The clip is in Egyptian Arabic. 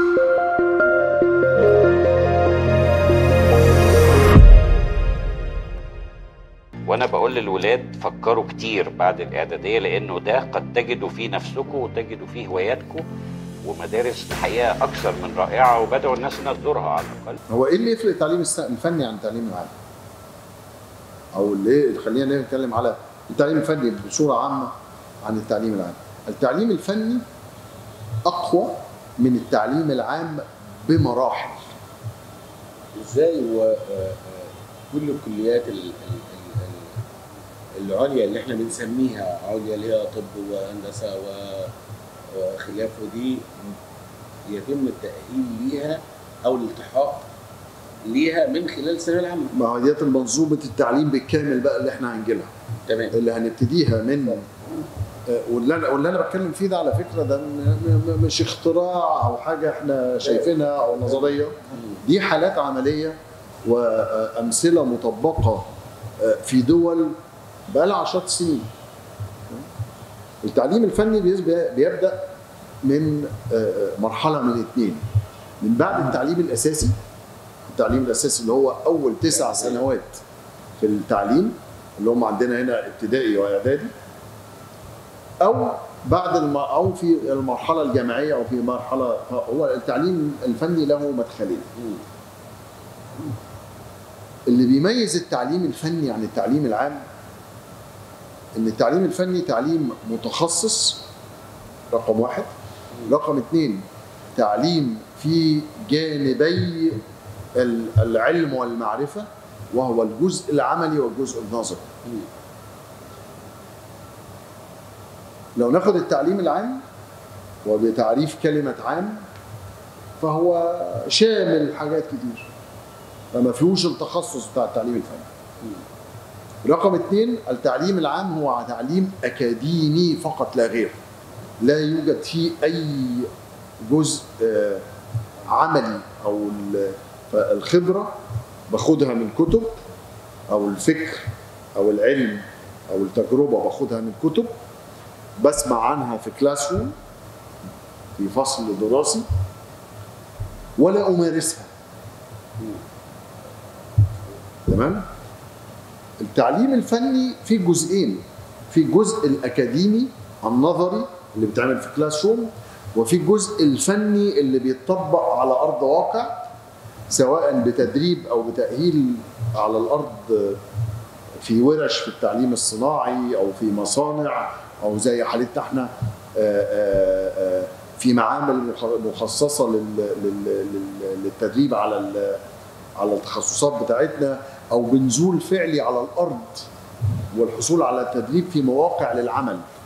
وانا بقول للولاد فكروا كتير بعد الاعداديه لانه ده قد تجدوا فيه نفسكم وتجدوا فيه هواياتكم ومدارس الحقيقه اكثر من رائعه وبدعوا الناس انها تزورها على الاقل هو ايه اللي يفرق التعليم الس- الفني عن التعليم العام؟ او ليه خلينا نتكلم على التعليم الفني بصوره عامه عن التعليم العام. التعليم الفني اقوى من التعليم العام بمراحل. ازاي و آه، آه، كل الكليات ال- ال- ال- العليا اللي احنا بنسميها عليا اللي هي طب وهندسه و- وخلافه دي يتم التاهيل ليها او الالتحاق ليها من خلال الثانويه العامه ما هو ديت منظومه التعليم بالكامل بقى اللي احنا هنجيلها تمام اللي هنبتديها من آه، واللي انا واللي انا بتكلم فيه ده على فكره ده م- م- مش اختراع او حاجه احنا شايفينها او نظريه دي حالات عمليه وامثله مطبقه آه، في دول بقى لها عشرات السنين التعليم الفني بيز- بيبدا من آه، مرحله من اثنين من بعد التعليم الاساسي التعليم الاساسي اللي هو اول تسع سنوات في التعليم اللي هم عندنا هنا ابتدائي واعدادي او بعد الم... او في المرحله الجامعيه او في مرحله هو التعليم الفني له مدخلين مم. اللي بيميز التعليم الفني عن التعليم العام ان التعليم الفني تعليم متخصص رقم واحد رقم اثنين تعليم في جانبي ال- العلم والمعرفة وهو الجزء العملي والجزء النظري مم. لو ناخد التعليم العام وبتعريف كلمة عام فهو شامل حاجات كتير فما فيهوش التخصص بتاع التعليم الفني رقم اثنين التعليم العام هو تعليم أكاديمي فقط لا غير لا يوجد فيه أي جزء آه، عملي أو ال- الخبرة باخدها من كتب أو الفكر أو العلم أو التجربة باخدها من كتب بسمع عنها في كلاس روم في فصل دراسي ولا أمارسها تمام التعليم الفني فيه جزئين في الجزء الاكاديمي النظري اللي بيتعمل في كلاس روم وفي الجزء الفني اللي بيتطبق على ارض واقع سواء بتدريب او بتاهيل على الارض في ورش في التعليم الصناعي او في مصانع او زي حالتنا احنا آه، آه، آه، في معامل مخ- مخصصه لل- لل- لل- للتدريب على ال- على التخصصات بتاعتنا او بنزول فعلي على الارض والحصول على التدريب في مواقع للعمل